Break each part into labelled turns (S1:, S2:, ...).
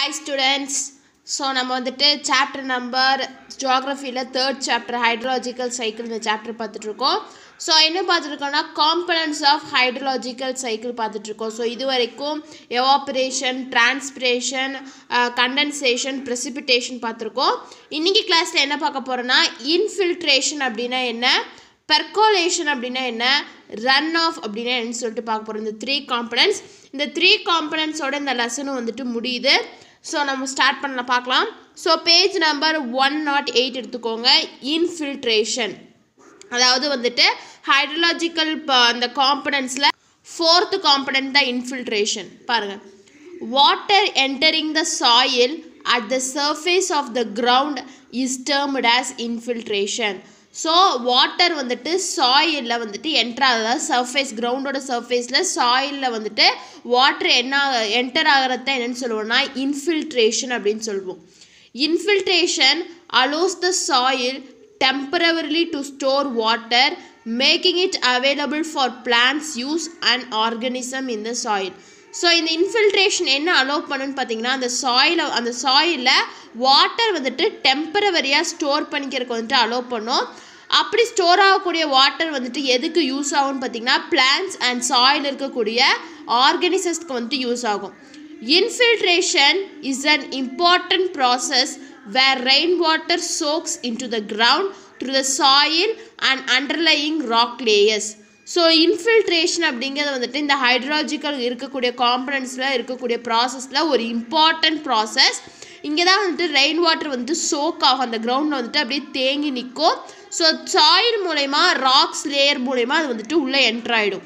S1: Hi students so நம்ம வந்துட்டு chapter number ஜியாகிரஃபியில் தேர்ட் சாப்டர் ஹைட்ரலாஜிக்கல் சைக்கிள் இந்த சாப்டர் பார்த்துட்ருக்கோம் ஸோ என்ன பார்த்துருக்கோம்னா காம்பனன்ட்ஸ் ஆஃப் ஹைட்ரலாஜிக்கல் சைக்கிள் பார்த்துட்ருக்கோம் ஸோ இது வரைக்கும் எவாப்ரேஷன் டிரான்ஸ்பிரேஷன் கண்டென்சேஷன் ப்ரெசிபிடேஷன் பார்த்துருக்கோம் இன்றைக்கி கிளாஸில் என்ன பார்க்க போகிறோன்னா இன்ஃபில்ட்ரேஷன் அப்படின்னா என்ன பெர்கோலேஷன் அப்படின்னா என்ன ரன் ஆஃப் அப்படின்னா என்னன்னு சொல்லிட்டு பார்க்க போகிறோம் இந்த த்ரீ காம்பனன்ட்ஸ் இந்த த்ரீ காம்பனன்ட்ஸோட இந்த லெசனும் வந்துட்டு முடியுது ஸோ நம்ம ஸ்டார்ட் பண்ணல பார்க்கலாம் so page number one not eight எடுத்துக்கோங்க இன்ஃபில்ட்ரேஷன் அதாவது வந்துட்டு ஹைட்ரலாஜிக்கல் அந்த காம்பனன்ட்ஸில் ஃபோர்த்து காம்பனன்ட் தான் இன்ஃபில்ட்ரேஷன் பாருங்கள் water entering the soil at the surface of the ground is termed as infiltration so water வந்துட்டு சாயிலில் வந்துட்டு என்டர் ஆகுது சர்ஃபேஸ் கிரவுண்டோட சர்ஃபேஸில் சாயிலில் வந்துட்டு வாட்டர் என்ன என்டர் ஆகிறத என்னன்னு சொல்லுவோம்னா இன்ஃபில்ட்ரேஷன் அப்படின்னு சொல்லுவோம் infiltration allows the soil temporarily to store water making it available for plants use and organism in the soil so இந்த இன்ஃபில்ட்ரேஷன் என்ன அலோவ் பண்ணுன்னு பார்த்தீங்கன்னா அந்த சாயில அந்த சாயிலில் வாட்டர் வந்துட்டு டெம்பரவரியாக ஸ்டோர் பண்ணிக்கிறதுக்கு வந்துட்டு அலோவ் பண்ணும் அப்படி ஸ்டோர் ஆகக்கூடிய வாட்டர் வந்துட்டு எதுக்கு யூஸ் ஆகும்னு பார்த்தீங்கன்னா பிளான்ஸ் அண்ட் சாயில் இருக்கக்கூடிய ஆர்கனிசஸ்க்கு வந்துட்டு யூஸ் ஆகும் infiltration is an important process where rainwater soaks into the ground through the soil and underlying rock layers so infiltration அப்படிங்கிறது வந்துட்டு இந்த ஹைட்ராலஜிக்கல் இருக்கக்கூடிய காம்பனன்ஸில் இருக்கக்கூடிய ப்ராசஸில் ஒரு இம்பார்ட்டன்ட் ப்ராசஸ் இங்கே தான் வந்துட்டு ரெயின் வாட்டர் வந்துட்டு சோக் ஆகும் அந்த கிரவுண்டில் வந்துட்டு அப்படியே தேங்கி நிற்கும் ஸோ சாயில் மூலயமா ராக்ஸ் லேயர் மூலயமா அது வந்துட்டு உள்ளே என்ட்ராயிடும்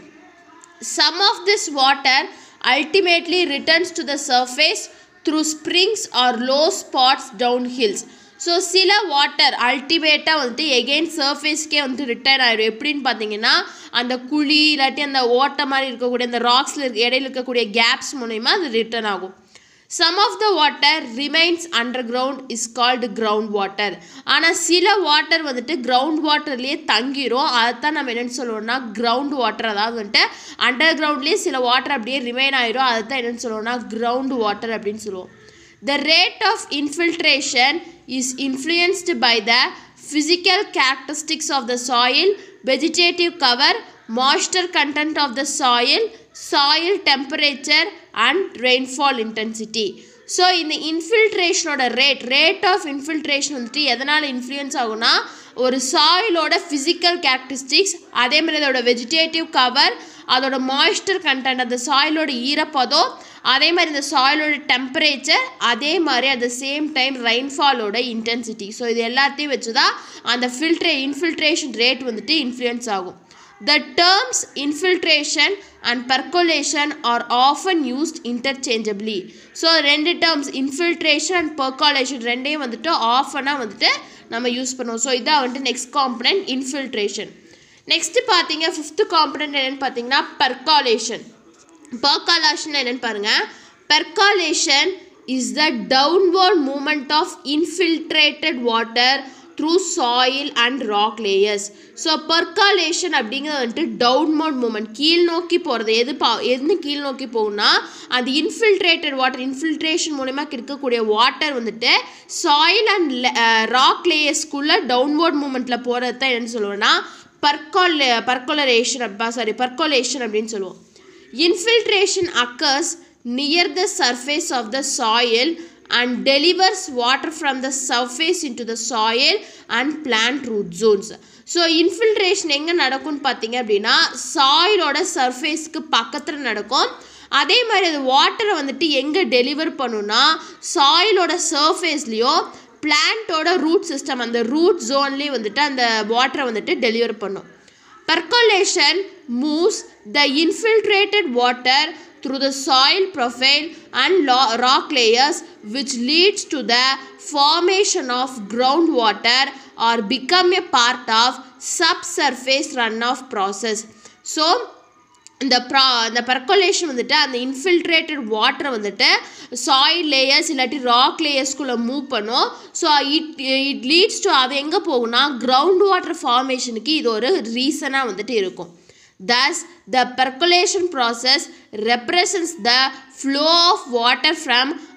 S1: some of this water ultimately returns to the surface through springs or low spots down hills so சில வாட்டர் அல்டிமேட்டாக வந்துட்டு எகெயின் சர்ஃபேஸ்க்கே வந்துட்டு ரிட்டர்ன் ஆகிடும் எப்படின்னு பார்த்தீங்கன்னா அந்த குழி இல்லாட்டி அந்த ஓட்டை மாதிரி இருக்கக்கூடிய அந்த ராக்ஸில் இருக்க இடையில இருக்கக்கூடிய கேப்ஸ் மூலயமா அது ரிட்டர்ன் ஆகும் some of the water remains underground is called ground water ஆனால் சில வாட்டர் வந்துட்டு கிரவுண்ட் வாட்டர்லேயே தங்கிரும் அதைத்தான் நம்ம என்னென்னு சொல்லுவோம்னா கிரவுண்ட் வாட்டர் அதாவது வந்துட்டு அண்டர் கிரவுண்ட்லேயே சில வாட்டர் அப்படியே ரிமைன் ஆயிரும் அதை தான் என்னென்னு சொல்லுவோம்னா கிரவுண்ட் வாட்டர் அப்படின்னு சொல்லுவோம் the rate of infiltration is influenced by the physical characteristics of the soil vegetative cover moisture content of the soil soil temperature and rainfall intensity so இந்த இன்ஃபில்ட்ரேஷனோட ரேட் ரேட் ஆஃப் இன்ஃபில்ட்ரேஷன் வந்துட்டு எதனால் influence ஆகும்னா ஒரு சாயிலோட physical characteristics அதே மாதிரி அதோட vegetative cover அதோட மாய்ஸ்டர் கண்டென்ட் அந்த சாயிலோட ஈரப்பதம் அதே மாதிரி இந்த சாயிலோட டெம்பரேச்சர் அதே மாதிரி அட் த சேம் டைம் ரெயின்ஃபாலோட இன்டென்சிட்டி ஸோ இது எல்லாத்தையும் வச்சு தான் அந்த ஃபில்ட்ரே இன்ஃபில்ட்ரேஷன் ரேட் வந்துட்டு இன்ஃப்ளூயன்ஸ் ஆகும் The terms infiltration and percolation are often used interchangeably. So ரெண்டு டேர்ம்ஸ் இன்ஃபில்ட்ரேஷன் அண்ட் பெர்காலேஷன் ரெண்டையும் வந்துட்டு ஆஃபனாக வந்துட்டு நம்ம யூஸ் பண்ணுவோம் ஸோ இதான் வந்துட்டு நெக்ஸ்ட் காம்பனன்ட் இன்ஃபில்ட்ரேஷன் நெக்ஸ்ட்டு பார்த்தீங்க ஃபிஃப்த்து காம்பனன்ட் என்னென்னு பார்த்தீங்கன்னா பெர்காலேஷன் பெர்காலேஷன் என்னென்னு பாருங்கள் percolation is the downward movement of infiltrated water through soil and rock layers so percolation அப்படிங்கிறது வந்துட்டு டவுன்மோட் மூமெண்ட் கீழ் நோக்கி போகிறது எது பா எது கீழ் நோக்கி போகும்னா அந்த இன்ஃபில்ட்ரேட்டட் வாட்டர் இன்ஃபில்ட்ரேஷன் மூலயமா இருக்கக்கூடிய வாட்டர் வந்துட்டு சாயில் அண்ட் ராக் லேயர்ஸ்குள்ளே டவுன்வோர்ட் மூமெண்ட்டில் போகிறது தான் என்னன்னு சொல்லுவோம்னா பர்கால் பர்கோலரேஷன் அப்பா சாரி பர்கோலேஷன் அப்படின்னு சொல்லுவோம் infiltration occurs near the surface of the soil and delivers water from the surface into the soil and plant root zones so infiltration எங்கே நடக்கும்னு பார்த்தீங்க அப்படின்னா சாயிலோட சர்ஃபேஸ்க்கு பக்கத்தில் நடக்கும் அதே மாதிரி அது வாட்டரை வந்துட்டு எங்கே டெலிவர் பண்ணுன்னா சாயிலோட சர்ஃபேஸ்லேயோ பிளான்ட்டோட ரூட் சிஸ்டம் அந்த ரூட் ஜோன்லேயே வந்துட்டு அந்த வாட்டரை வந்துட்டு டெலிவர் பண்ணும் percolation moves the infiltrated water through the soil profile and rock layers which leads to the formation of groundwater or become a part of subsurface runoff process so இந்த ப்ரா இந்த பர்கோலேஷன் வந்துட்டு அந்த இன்ஃபில்ட்ரேட்டட் வாட்டரை வந்துட்டு சாயில் லேயர்ஸ் இல்லாட்டி rock லேயர்ஸ்குள்ளே move பண்ணும் so it it leads to அது எங்கே போகும்னா கிரவுண்ட் வாட்டர் ஃபார்மேஷனுக்கு இது ஒரு ரீசனாக வந்துட்டு இருக்கும் Thus, the percolation process represents the flow of water from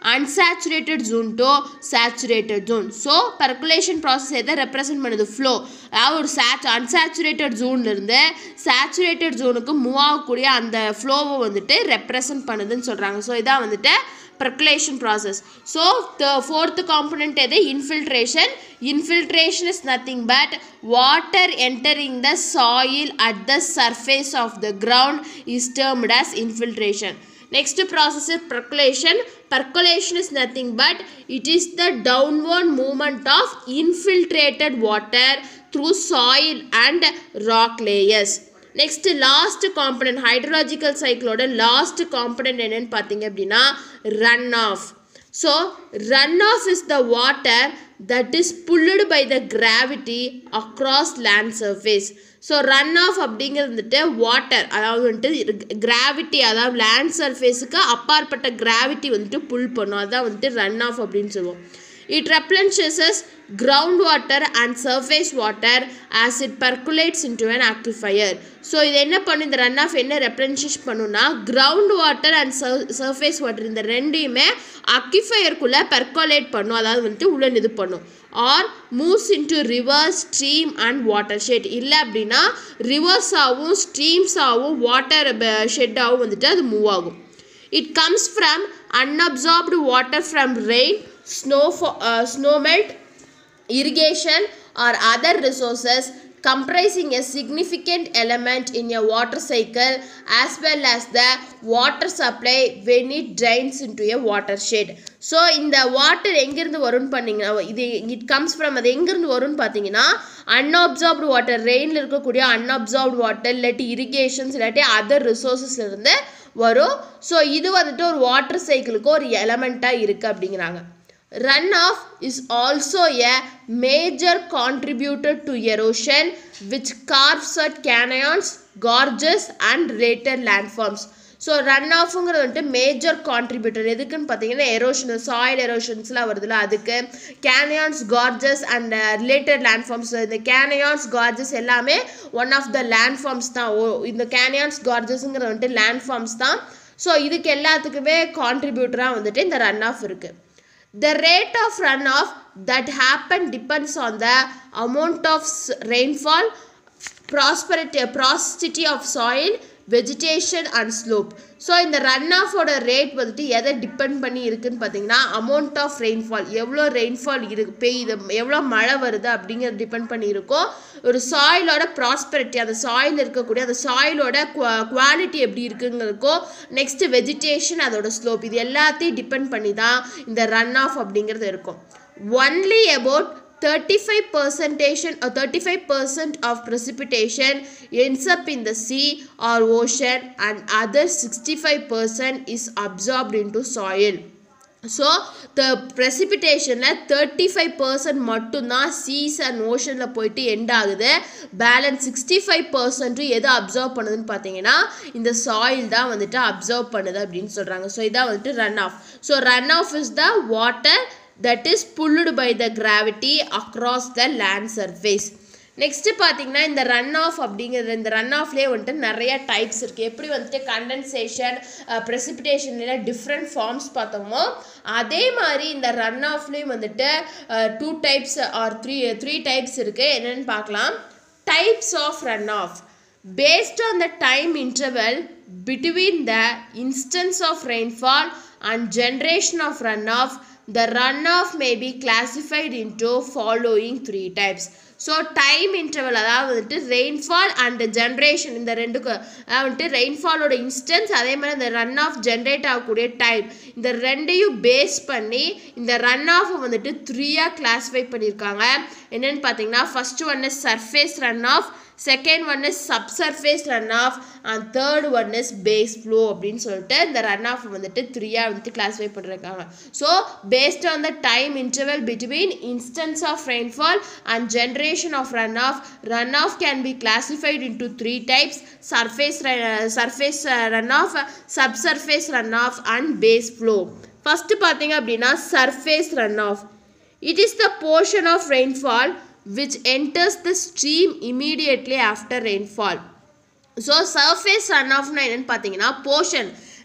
S1: unsaturated zone to saturated zone so percolation process எதை ரெப்ரசன்ட் பண்ணுது ஃப்ளோ அதாவது ஒரு சேச் அன்சாச்சுரேட்டட் ஜோன்லேருந்து சேச்சுரேட்டட் ஜோனுக்கு மூவ் ஆகக்கூடிய அந்த ஃப்ளோவை வந்துட்டு ரெப்ரசன்ட் பண்ணுதுன்னு சொல்கிறாங்க ஸோ இதான் வந்துட்டு percolation process so the fourth component is the infiltration infiltration is nothing but water entering the soil at the surface of the ground is termed as infiltration next process is percolation percolation is nothing but it is the downward movement of infiltrated water through soil and rock layers next last component hydrological சைக்கிளோட last component என்னன்னு பார்த்தீங்க அப்படின்னா runoff so runoff is the water that is pulled by the gravity across land surface so runoff அப்படிங்கிறது வந்துட்டு water அதாவது வந்துட்டு gravity அதாவது land சர்ஃபேஸுக்கு அப்பாற்பட்ட கிராவிட்டி வந்துட்டு புல் பண்ணும் அதான் வந்துட்டு ரன் ஆஃப் அப்படின்னு சொல்லுவோம் It replenishes groundwater and surface water as it percolates into an aquifer. So இது என்ன பண்ணும் இந்த ரன் ஆஃப் என்ன ரெப்ளன்ஷிஷ் பண்ணுன்னா ground water and surface water இந்த ரெண்டையுமே அக்யூஃபயருக்குள்ளே பெர்கோலேட் பண்ணும் அதாவது வந்துட்டு உள்ள இது பண்ணும் or moves into rivers stream and watershed இல்லை அப்படின்னா ரிவர்ஸாகவும் ஸ்ட்ரீம்ஸாகவும் வாட்டர் ஷெட்டாகவும் வந்துட்டு அது மூவ் ஆகும் it comes from unabsorbed water from rain snow uh, snow melt irrigation or other resources comprising a significant element in a water cycle as well as the water supply when it drains into a watershed so இந்த water எங்கேருந்து வரும்னு பார்த்தீங்கன்னா இது it comes from அது எங்கேருந்து வரும்னு பார்த்தீங்கன்னா அன்அப்சார்ப்டு water ரெயினில் இருக்கக்கூடிய அன்அப்சார்ப்டு வாட்டர் இல்லாட்டி இரிகேஷன்ஸ் இல்லாட்டி அதர் ரிசோர்ஸஸ்லேருந்து வரும் ஸோ இது வந்துட்டு ஒரு வாட்டர் சைக்கிளுக்கு ஒரு எலமெண்ட்டாக இருக்குது அப்படிங்கிறாங்க runoff is also a major contributor to erosion which carves at canyons gorges and related landforms so ரன் ஆஃபுங்கிறது வந்துட்டு மேஜர் கான்ட்ரிபியூட்டர் எதுக்குன்னு பார்த்தீங்கன்னா எரோஷன் சாயில் எரோஷன்ஸ்லாம் வருதுல்ல அதுக்கு canyons gorges and related landforms இந்த கேனயான்ஸ் கார்ஜஸ் எல்லாமே ஒன் ஆஃப் த லேண்ட்ஃபார்ம்ஸ் தான் ஓ இந்த கேனயான்ஸ் கார்ஜஸ்ங்கிறது வந்துட்டு லேண்ட்ஃபார்ம்ஸ் தான் ஸோ இதுக்கு எல்லாத்துக்குமே கான்ட்ரிபியூட்டராக வந்துட்டு இந்த ரன் ஆஃப் இருக்குது The rate of runoff that happen depends on the amount of s- rainfall, prosperity, prosperity of soil, vegetation and slope so இந்த ரன் ஆஃபோட ரேட் வந்துட்டு எதை டிபெண்ட் பண்ணி இருக்குன்னு பார்த்தீங்கன்னா அமௌண்ட் ஆஃப் ரெயின்ஃபால் எவ்வளோ ரெயின்ஃபால் இருக்கு பெய்யுது எவ்வளோ மழை வருது அப்படிங்கிறது டிபெண்ட் பண்ணி இருக்கும் ஒரு சாயிலோட ப்ராஸ்பெரிட்டி அந்த சாயில் இருக்கக்கூடிய அந்த சாயிலோட குவாலிட்டி எப்படி இருக்குங்கிறதுக்கோ நெக்ஸ்ட் வெஜிடேஷன் அதோட ஸ்லோப் இது எல்லாத்தையும் டிபெண்ட் பண்ணி தான் இந்த ரன் ஆஃப் அப்படிங்கிறது இருக்கும் only about 35 percentage or 35 percent of precipitation ends up in the sea or ocean and other 65 percent is absorbed into soil so the ப்ரெசிபிடேஷனில் தேர்ட்டி ஃபைவ் பர்சன்ட் மட்டும்தான் சீஸ் அண்ட் ஓஷனில் போயிட்டு end ஆகுது balance sixty five பர்சன்ட்டும் எது observe பண்ணுதுன்னு பார்த்தீங்கன்னா இந்த soil தான் வந்துட்டு அப்சர்வ் பண்ணுது அப்படின்னு சொல்கிறாங்க ஸோ இதான் வந்துட்டு runoff so runoff is the water that is pulled by the gravity across the land surface next பார்த்தீங்கன்னா இந்த ரன் ஆஃப் அப்படிங்கிறது இந்த ரன் ஆஃப்லேயே வந்துட்டு நிறைய டைப்ஸ் இருக்குது எப்படி வந்துட்டு கண்டென்சேஷன் ப்ரெசிபிடேஷன்ல டிஃப்ரெண்ட் ஃபார்ம்ஸ் பார்த்தோமோ அதே மாதிரி இந்த ரன் ஆஃப்லேயும் வந்துட்டு two types or three three types இருக்குது என்னென்னு பார்க்கலாம் types of runoff based on the time interval between the instance of rainfall and generation of runoff the runoff may be classified into following three types so time interval அதாவது வந்துட்டு rainfall and generation இந்த ரெண்டுக்கு அதாவது வந்துட்டு ரெயின்ஃபாலோட instance அதே மாதிரி இந்த runoff generate ஆகக்கூடிய டைம் இந்த ரெண்டையும் பேஸ் பண்ணி இந்த ரன் ஆஃப் வந்துட்டு த்ரீயாக கிளாஸிஃபை பண்ணியிருக்காங்க என்னென்னு பார்த்தீங்கன்னா first one is surface runoff second one is subsurface runoff and third one is base flow அப்படின்னு சொல்லிட்டு இந்த ரன் ஆஃப் வந்துட்டு த்ரீயாக வந்துட்டு கிளாஸிஃபை பண்ணிருக்காங்க so based on the time interval between instance of rainfall and generation of runoff runoff can be classified into three types surface surface runoff subsurface runoff and base flow first பார்த்தீங்க அப்படின்னா surface runoff it is the portion of rainfall which enters the stream immediately after rainfall so surface ரன் ஆஃப்னா என்னென்னு பார்த்தீங்கன்னா portion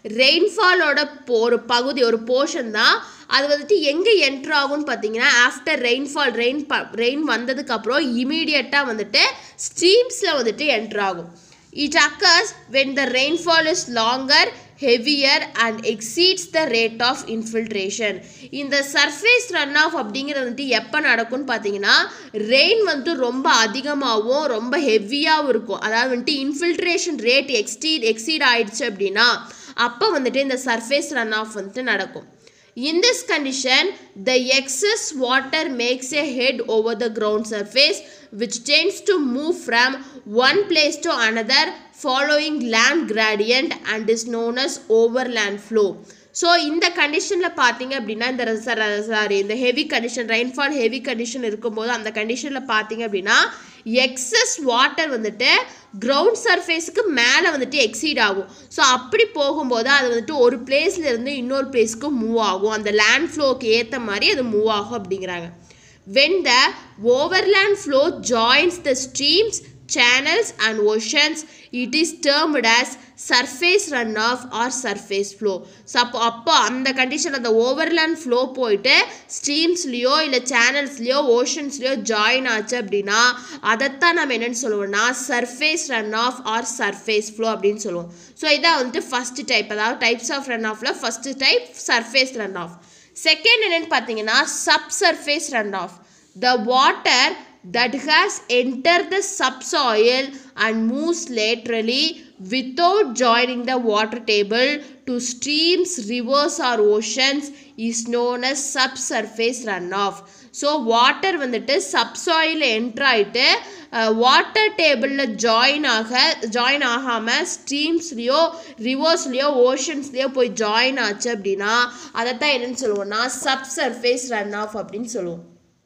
S1: ரெயின்ஃபாலோட ஒரு பகுதி ஒரு portion தான் அது வந்துட்டு எங்கே என்ட்ரு ஆகும்னு பார்த்தீங்கன்னா ஆஃப்டர் ரெயின்ஃபால் ரெயின் ப ரெயின் வந்ததுக்கப்புறம் இமீடியட்டாக வந்துட்டு ஸ்ட்ரீம்ஸில் வந்துட்டு என்ட்ரு ஆகும் it occurs when the rainfall is longer heavier and exceeds the rate of infiltration இந்த சர்ஃபேஸ் ரன் ஆஃப் அப்படிங்கிறது வந்துட்டு எப்போ நடக்கும்னு பார்த்தீங்கன்னா ரெயின் வந்துட்டு ரொம்ப அதிகமாகவும் ரொம்ப ஹெவியாகவும் இருக்கும் அதாவது வந்துட்டு இன்ஃபில்ட்ரேஷன் ரேட் எக்ஸ்டீட் எக்ஸீட் ஆயிடுச்சு அப்படின்னா அப்போ வந்துட்டு இந்த சர்ஃபேஸ் ரன் ஆஃப் வந்துட்டு நடக்கும் In this condition, the excess water makes a head over the ground surface which tends to move from one place to another following land gradient and is known as overland flow. So இந்த கண்டிஷனில் பார்த்தீங்க அப்படின்னா இந்த sorry இந்த heavy condition rainfall heavy condition இருக்கும்போது அந்த கண்டிஷனில் பார்த்தீங்க அப்படின்னா எக்ஸஸ் வாட்டர் வந்துட்டு கிரவுண்ட் சர்ஃபேஸுக்கு மேலே வந்துட்டு எக்ஸீட் ஆகும் ஸோ அப்படி போகும்போது அது வந்துட்டு ஒரு பிளேஸ்ல இருந்து இன்னொரு பிளேஸ்க்கு மூவ் ஆகும் அந்த லேண்ட் ஃப்ளோக்கு ஏற்ற மாதிரி அது மூவ் ஆகும் அப்படிங்கிறாங்க when the overland flow joins the streams channels and oceans it is termed as surface runoff or surface flow so அப்போ அப்போ அந்த கண்டிஷன் அந்த ஓவர்லேண்ட் ஃப்ளோ போயிட்டு ஸ்ட்ரீம்ஸ்லேயோ இல்லை சேனல்ஸ்லேயோ ஓஷன்ஸ்லேயோ ஜாயின் ஆச்சு அப்படின்னா அதைத்தான் நம்ம என்னென்னு சொல்லுவோம்னா surface runoff or surface flow அப்படின்னு சொல்லுவோம் ஸோ இதான் வந்துட்டு ஃபஸ்ட்டு டைப் அதாவது டைப்ஸ் ஆஃப் ரன் ஆஃபில் first type surface runoff second என்னென்னு பார்த்தீங்கன்னா subsurface runoff the water that has entered the subsoil and moves laterally without joining the water table to streams, rivers or oceans is known as subsurface runoff. So water வந்துட்டு subsoil enter ஆகிட்டு water டேபிளில் join ஆக join ஆகாமல் ஸ்ட்ரீம்ஸ்லேயோ ரிவர்ஸ்லேயோ ஓஷன்ஸ்லேயோ போய் join ஆச்சு அப்படின்னா அதைத்தான் என்னன்னு சொல்லுவோம்னா சப்சர்ஃபேஸ் ரன் ஆஃப் அப்படின்னு சொல்லுவோம்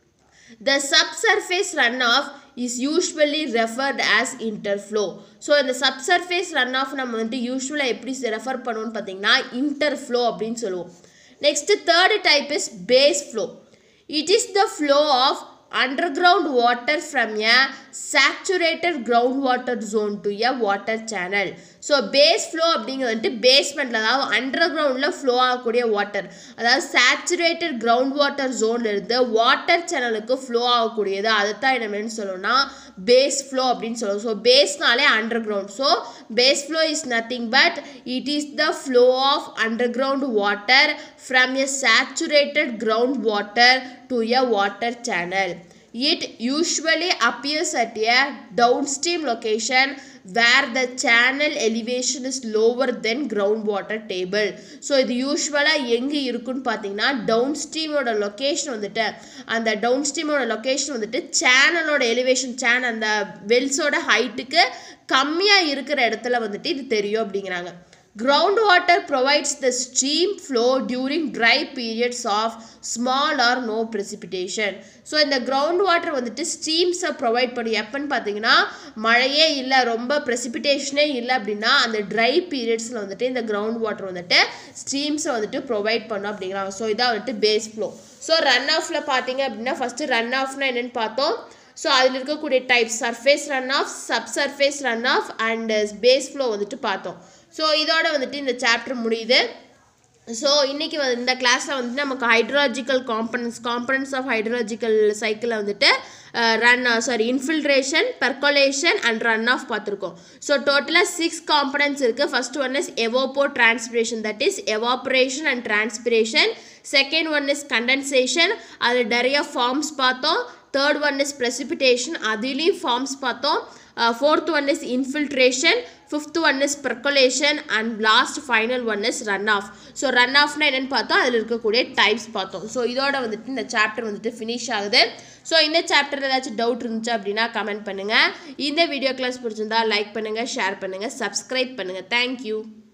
S1: The subsurface runoff is usually referred as interflow. So இந்த subsurface runoff நம்ம வந்துட்டு யூஸ்வலாக எப்படி ரெஃபர் பண்ணுவோம்னு பார்த்தீங்கன்னா interflow அப்படின்னு சொல்லுவோம் next third type is base flow it is the flow of underground water from a saturated groundwater zone to a water channel so base flow அப்படிங்கிறது வந்துட்டு பேஸ்மெண்ட்டில் அதாவது அண்டர் கிரவுண்டில் ஃப்ளோ ஆகக்கூடிய வாட்டர் அதாவது சேச்சுரேட்டட் கிரவுண்ட் வாட்டர் ஜோன்லேருந்து water சேனலுக்கு flow ஆகக்கூடியது அதைத்தான் என்னன்னு சொல்லணும்னா பேஸ் ஃப்ளோ அப்படின்னு சொல்லுவோம் ஸோ பேஸ்னாலே underground so base flow is nothing but it is the flow of underground water from a saturated ground water to a water channel It usually appears at a downstream location where the channel elevation is lower than groundwater table. So இது யூஸ்வலாக எங்கே இருக்குன்னு பார்த்தீங்கன்னா டவுன்ஸ்ட்ரீமோட location வந்துட்டு அந்த டவுன்ஸ்ட்ரீமோட location வந்துட்டு சேனலோட elevation channel அந்த வெல்ஸோட ஹைட்டுக்கு கம்மியாக இருக்கிற இடத்துல வந்துட்டு இது தெரியும் அப்படிங்கிறாங்க Groundwater provides the stream flow during dry periods of small or no precipitation. So இந்த கிரவுண்ட் வாட்டர் வந்துட்டு ஸ்ட்ரீம்ஸை ப்ரொவைட் பண்ணும் எப்போன்னு பார்த்தீங்கன்னா மழையே இல்லை ரொம்ப ப்ரெசிபிடேஷனே இல்லை அப்படின்னா அந்த ட்ரை பீரியட்ஸில் வந்துட்டு இந்த கிரவுண்ட் வாட்டர் வந்துட்டு ஸ்ட்ரீம்ஸை வந்துட்டு ப்ரொவைட் பண்ணும் அப்படிங்கிறாங்க ஸோ இதான் வந்துட்டு பேஸ் ஃப்ளோ ஸோ ரன் ஆஃபில் பார்த்தீங்க அப்படின்னா ஃபஸ்ட்டு ரன் ஆஃப்னா என்னென்னு பார்த்தோம் ஸோ அதில் இருக்கக்கூடிய type surface runoff subsurface runoff and base flow வந்துட்டு பார்த்தோம் ஸோ இதோட வந்துட்டு இந்த சாப்டர் முடியுது ஸோ இன்றைக்கி வந்து இந்த கிளாஸில் வந்துட்டு நமக்கு hydrological components components of hydrological சைக்கிளில் வந்துட்டு run sorry infiltration percolation and runoff பார்த்துருக்கோம் ஸோ டோட்டலாக சிக்ஸ் காம்பனன்ஸ் இருக்குது first one is evapotranspiration that is evaporation and transpiration second one is condensation அது நிறைய ஃபார்ம்ஸ் பார்த்தோம் தேர்ட் ஒன் இஸ் ப்ரெசிபிடேஷன் அதுலேயும் forms பார்த்தோம் fourth one is infiltration fifth one is percolation and last final one is runoff so ரன் ஆஃப்னா என்னென்னு பார்த்தோம் அதில் இருக்கக்கூடிய டைப்ஸ் பார்த்தோம் ஸோ இதோட வந்துட்டு இந்த சாப்டர் வந்துட்டு ஃபினிஷ் ஆகுது ஸோ இந்த சாப்டரில் ஏதாச்சும் டவுட் இருந்துச்சு அப்படின்னா கமெண்ட் பண்ணுங்கள் இந்த வீடியோ கிளாஸ் பிடிச்சிருந்தா லைக் பண்ணுங்கள் ஷேர் பண்ணுங்கள் சப்ஸ்கிரைப் பண்ணுங்கள் தேங்க்யூ